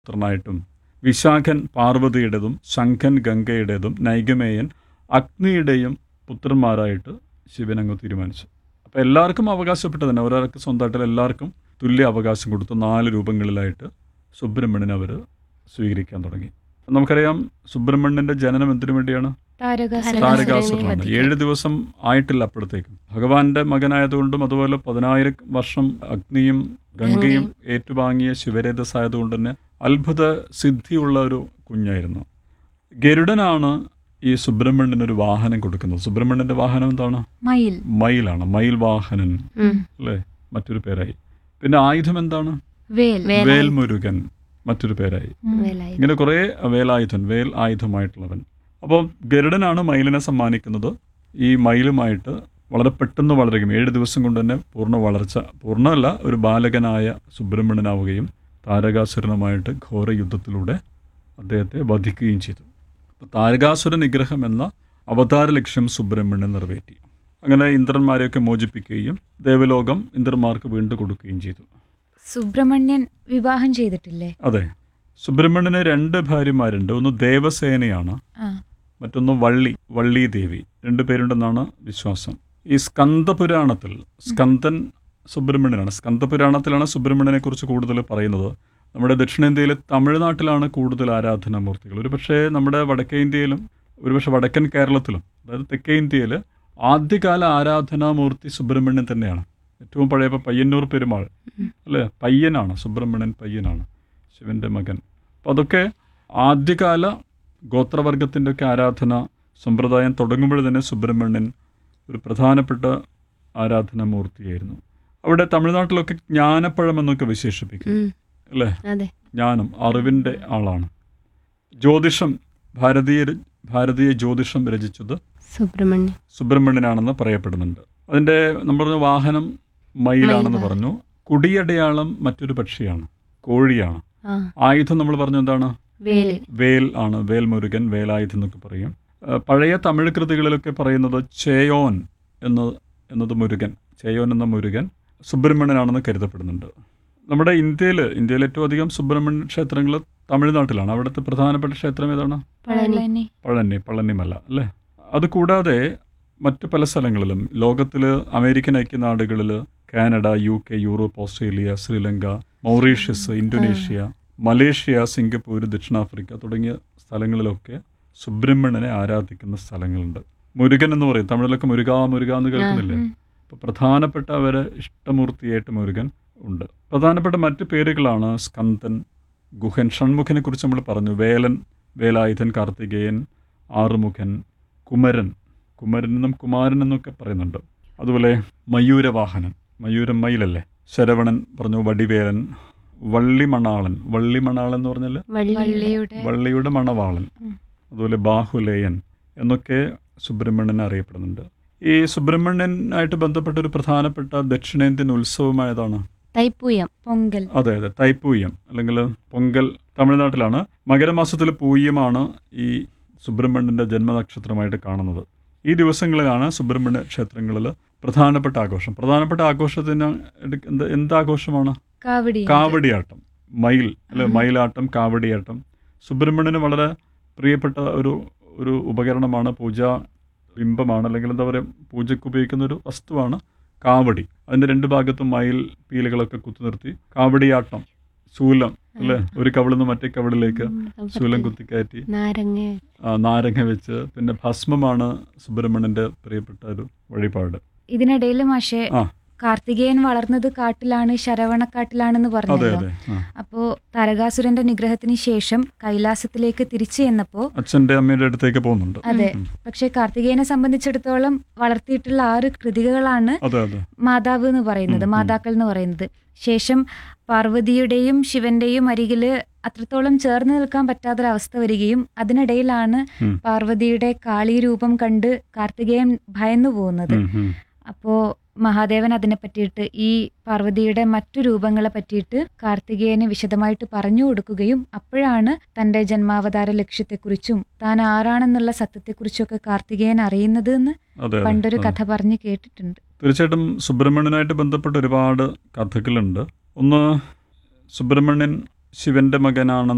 പുത്രനായിട്ടും വിശാഖൻ പാർവതിയുടേതും ശംഖൻ ഗംഗയുടേതും നൈഗമേയൻ അഗ്നിയുടെയും പുത്രന്മാരായിട്ട് ശിവൻ അങ്ങ് തീരുമാനിച്ചു അപ്പോൾ എല്ലാവർക്കും അവകാശപ്പെട്ട തന്നെ ഒരാൾക്ക് സ്വന്തമായിട്ട് എല്ലാവർക്കും തുല്യ അവകാശം കൊടുത്തു നാല് രൂപങ്ങളിലായിട്ട് സുബ്രഹ്മണ്യനെ അവർ സ്വീകരിക്കാൻ തുടങ്ങി നമുക്കറിയാം സുബ്രഹ്മണ്യന്റെ ജനനം എന്തിനു വേണ്ടിയാണ് താരകാസുരനെ താരകാസുരനാണ് വധിക്കാൻ. ഏഴ് ദിവസം ആയിട്ടില്ല അപ്പോഴത്തേക്കും ഭഗവാന്റെ മകനായതുകൊണ്ടും അതുപോലെ പതിനായിരം വർഷം അഗ്നിയും ഗംഗയും ഏറ്റുവാങ്ങിയ ശിവരേതസ് ആയതുകൊണ്ട് തന്നെ അത്ഭുത സിദ്ധിയുള്ള ഒരു കുഞ്ഞായിരുന്നു ഗരുഡനാണ് ഈ സുബ്രഹ്മണ്യന് ഒരു വാഹനം കൊടുക്കുന്നത് സുബ്രഹ്മണ്യന്റെ വാഹനം എന്താണ് മയിൽ മയിലാണ് മയിൽ വാഹനൻ ഉം. അല്ലേ മറ്റൊരു പേരായി പിന്നെ ആയുധം എന്താണ് വേൽ വേൽമുരുകൻ മറ്റൊരു പേരായി ഉം. വേലായി ഇങ്ങനെ കുറേ വേലായുധൻ വേൽ ആയുധമായിട്ടുള്ളവൻ അപ്പോൾ ഗരുഡനാണ് മയിലിനെ സമ്മാനിക്കുന്നത് ഈ മയിലുമായിട്ട് വളരെ പെട്ടെന്ന് വളരുകയും ഏഴ് ദിവസം കൊണ്ട് തന്നെ പൂർണ്ണ വളർച്ച പൂർണ്ണമല്ല ഒരു ബാലകനായ സുബ്രഹ്മണ്യനാവുകയും താരകാസുരനുമായിട്ട് ഘോര യുദ്ധത്തിലൂടെ അദ്ദേഹത്തെ വധിക്കുകയും ചെയ്തു അപ്പോൾ താരകാസുര നിഗ്രഹം എന്ന അവതാര ലക്ഷ്യം സുബ്രഹ്മണ്യൻ നിറവേറ്റി അങ്ങനെ ഇന്ദ്രന്മാരെയൊക്കെ മോചിപ്പിക്കുകയും ദേവലോകം ഇന്ദ്രന്മാർക്ക് വീണ്ടും കൊടുക്കുകയും ചെയ്തു സുബ്രഹ്മണ്യൻ വിവാഹം ചെയ്തിട്ടില്ലേ അതെ സുബ്രഹ്മണ്യന് രണ്ട് ഭാര്യമാരുണ്ട് ഒന്ന് ദേവസേനയാണ് ആ മറ്റൊന്ന് വള്ളി വള്ളി ദേവി രണ്ടു പേരുണ്ടെന്നാണ് വിശ്വാസം ഈ സ്കന്ദപുരാണത്തിൽ സ്കന്ദൻ സുബ്രഹ്മണ്യനാണ് സ്കന്ദപുരാണത്തിലാണ് സുബ്രഹ്മണ്യനെ കുറിച്ച് കൂടുതൽ പറയുന്നത് നമ്മുടെ ദക്ഷിണേന്ത്യയിലെ തമിഴ്നാട്ടിലാണ് കൂടുതൽ ആരാധനാമൂർത്തികൾ ഒരുപക്ഷെ നമ്മുടെ വടക്കേ ഇന്ത്യയിലും ഒരുപക്ഷെ വടക്കൻ കേരളത്തിലും അതായത് തെക്കേ ഇന്ത്യയിൽ ആദ്യകാല ആരാധനാമൂർത്തി സുബ്രഹ്മണ്യൻ തന്നെയാണ് ഏറ്റവും പഴയ ഇപ്പൊ പയ്യന്നൂർ പെരുമാൾ അല്ലേ പയ്യനാണ് സുബ്രഹ്മണ്യൻ പയ്യനാണ് ശിവന്റെ മകൻ അപ്പം അതൊക്കെ ആദ്യകാല ഗോത്രവർഗത്തിൻ്റെ ഒക്കെ ആരാധന സമ്പ്രദായം തുടങ്ങുമ്പോൾ തന്നെ സുബ്രഹ്മണ്യൻ ഒരു പ്രധാനപ്പെട്ട ആരാധനാമൂർത്തിയായിരുന്നു അവിടെ തമിഴ്നാട്ടിലൊക്കെ ജ്ഞാനപ്പഴം എന്നൊക്കെ വിശേഷിപ്പിക്കും ഉം. അല്ലേ അതെ ജ്ഞാനം അറിവിൻ്റെ ആളാണ് ജ്യോതിഷം ഭാരതീയ ഭാരതീയ ജ്യോതിഷം രചിച്ചത് സുബ്രഹ്മണ്യം സുബ്രഹ്മണ്യനാണെന്ന് പറയപ്പെടുന്നുണ്ട് അതിൻ്റെ നമ്മൾ പറഞ്ഞ വാഹനം മയിലാണെന്ന് മയിൽ. പറഞ്ഞു കുടിയടയാളം മറ്റൊരു പക്ഷിയാണ് കോഴിയാണ് ആ ആയുധം നമ്മൾ പറഞ്ഞു എന്താണ് വേല് വേൽ ആണ് വേൽമുരുകൻ വേലായുധം എന്നൊക്കെ പറയും ആ, പഴയ തമിഴ് കൃതികളിലൊക്കെ പറയുന്നത് ചേയോൻ എന്ന് എന്നത് മുരുകൻ ചേയോൻ എന്ന മുരുകൻ സുബ്രഹ്മണ്യനാണെന്ന് കരുതപ്പെടുന്നുണ്ട് നമ്മുടെ ഇന്ത്യയിൽ ഇന്ത്യയിൽ ഏറ്റവും അധികം സുബ്രഹ്മണ്യ ക്ഷേത്രങ്ങൾ തമിഴ്നാട്ടിലാണ് അവിടുത്തെ പ്രധാനപ്പെട്ട ക്ഷേത്രം ഏതാണ് പളനി പഴനി പളനിമല അല്ലേ അത് കൂടാതെ മറ്റ് പല സ്ഥലങ്ങളിലും ലോകത്തിൽ American ഐക്യനാടുകളിൽ Canada U K Europe Australia Sri Lanka Mauritius Indonesia Malaysia Singapore ദക്ഷിണാഫ്രിക്ക തുടങ്ങിയ സ്ഥലങ്ങളിലൊക്കെ സുബ്രഹ്മണ്യനെ ആരാധിക്കുന്ന സ്ഥലങ്ങളുണ്ട് മുരുകൻ എന്ന് പറയും തമിഴിലൊക്കെ മുരുക മുരുക എന്ന് കേൾക്കുന്നില്ലേ അപ്പോൾ പ്രധാനപ്പെട്ട അവരെ ഇഷ്ടമൂർത്തിയായിട്ട് മുരുകൻ ഉണ്ട് പ്രധാനപ്പെട്ട മറ്റ് പേരുകളാണ് സ്കന്ദൻ ഗുഹൻ ഷൺമുഖനെ കുറിച്ച് നമ്മൾ പറഞ്ഞു വേലൻ വേലായുധൻ കാർത്തികേയൻ ആറുമുഖൻ കുമരൻ കുമരൻ എന്നും കുമാരൻ എന്നൊക്കെ പറയുന്നുണ്ട് അതുപോലെ മയൂരവാഹനൻ മയൂരം മയിലല്ലേ ശരവണൻ പറഞ്ഞു വടിവേലൻ വള്ളിമണാളൻ വള്ളിമണാളൻ എന്ന് പറഞ്ഞാൽ വള്ളി വള്ളിയുടെ വള്ളിയുടെ മണവാളൻ ഉം. അതുപോലെ ബാഹുലേയൻ എന്നൊക്കെ സുബ്രഹ്മണ്യൻ അറിയപ്പെടുന്നുണ്ട് ഈ സുബ്രഹ്മണ്യനായിട്ട് ബന്ധപ്പെട്ട ഒരു പ്രധാനപ്പെട്ട ദക്ഷിണേന്ത്യൻ ഉത്സവമായതാണ് തൈപ്പൂയം പൊങ്കൽ അതെ അതെ തൈപ്പൂയം അല്ലെങ്കിൽ പൊങ്കൽ തമിഴ്നാട്ടിലാണ് മകരമാസത്തിൽ പൂയമാണ് ഈ സുബ്രഹ്മണ്യൻ്റെ ജന്മനക്ഷത്രമായിട്ട് കാണുന്നത് ഈ ദിവസങ്ങളിലാണ് സുബ്രഹ്മണ്യ ക്ഷേത്രങ്ങളിൽ പ്രധാനപ്പെട്ട ആഘോഷം പ്രധാനപ്പെട്ട ആഘോഷത്തിന് എടുക്ക- എന്ത് എന്താഘോഷമാണ് കാവടി കാവടിയാട്ടം മയിൽ അല്ലെ മയിലാട്ടം കാവടിയാട്ടം സുബ്രഹ്മണ്യന് വളരെ പ്രിയപ്പെട്ട ഒരു ഒരു ഉപകരണമാണ് പൂജാ ബിംബമാണ് അല്ലെങ്കിൽ എന്താ പറയുക പൂജയ്ക്ക് ഉപയോഗിക്കുന്ന ഒരു വസ്തുവാണ് കാവടി അതിന്റെ രണ്ട് ഭാഗത്തും മയിൽ പീലുകളൊക്കെ കുത്തി നിർത്തി കാവടിയാട്ടം ശൂലം അല്ലെ ഒരു കവിളിൽ നിന്ന് മറ്റേ കവിളിലേക്ക് ശൂലം കുത്തിക്കയറ്റി നാരങ്ങ ആ, നാരങ്ങ വെച്ച് പിന്നെ ഭസ്മമാണ് സുബ്രഹ്മണ്യന്റെ പ്രിയപ്പെട്ട ഒരു വഴിപാട് ഇതിനിടയിൽ മാഷെ ആ. കാർത്തികേയൻ വളർന്നത് കാട്ടിലാണ് ശരവണക്കാട്ടിലാണെന്ന് അതെ പറഞ്ഞല്ലോ അതെ ആ. അപ്പോ താരകാസുരന്റെ നിഗ്രഹത്തിന് ശേഷം കൈലാസത്തിലേക്ക് തിരിച്ചു ചെന്നപ്പോ അച്ഛന്റെ അമ്മയുടെ അടുത്തേക്ക് പോകുന്നുണ്ട് അതെ ഉം. പക്ഷെ കാർത്തികേയനെ സംബന്ധിച്ചിടത്തോളം വളർത്തിയിട്ടുള്ള ആറ് കൃതികളാണ് അതെ അതെ മാതാവ് എന്ന് പറയുന്നത് ഉം, ഉം. മാതാക്കൾ എന്ന് പറയുന്നത് ശേഷം പാർവതിയുടെയും ശിവന്റെയും അരികില് അത്രത്തോളം ചേർന്ന് നിൽക്കാൻ പറ്റാത്തൊരവസ്ഥ വരികയും അതിനിടയിലാണ് ഉം. പാർവതിയുടെ കാളി രൂപം കണ്ട് കാർത്തികേയൻ ഭയന്നു പോകുന്നത് ഉം, ഉം. അപ്പോ മഹാദേവൻ അതിനെ പറ്റിയിട്ട് ഈ പാർവതിയുടെ മറ്റു രൂപങ്ങളെ പറ്റിയിട്ട് കാർത്തികേയന് വിശദമായിട്ട് പറഞ്ഞു കൊടുക്കുകയും അപ്പോഴാണ് തന്റെ ജന്മാവതാര ലക്ഷ്യത്തെക്കുറിച്ചും താൻ ആരാണെന്നുള്ള സത്യത്തെക്കുറിച്ചൊക്കെ കാർത്തികേയൻ അറിയുന്നത് എന്ന് അതെ അതെ പണ്ടൊരു അതെ. കഥ പറഞ്ഞ് കേട്ടിട്ടുണ്ട് തീർച്ചയായിട്ടും സുബ്രഹ്മണ്യനായിട്ട് ബന്ധപ്പെട്ട ഒരുപാട് കഥകളുണ്ട് ഒന്ന് സുബ്രഹ്മണ്യൻ ശിവന്റെ മകനാണെന്ന്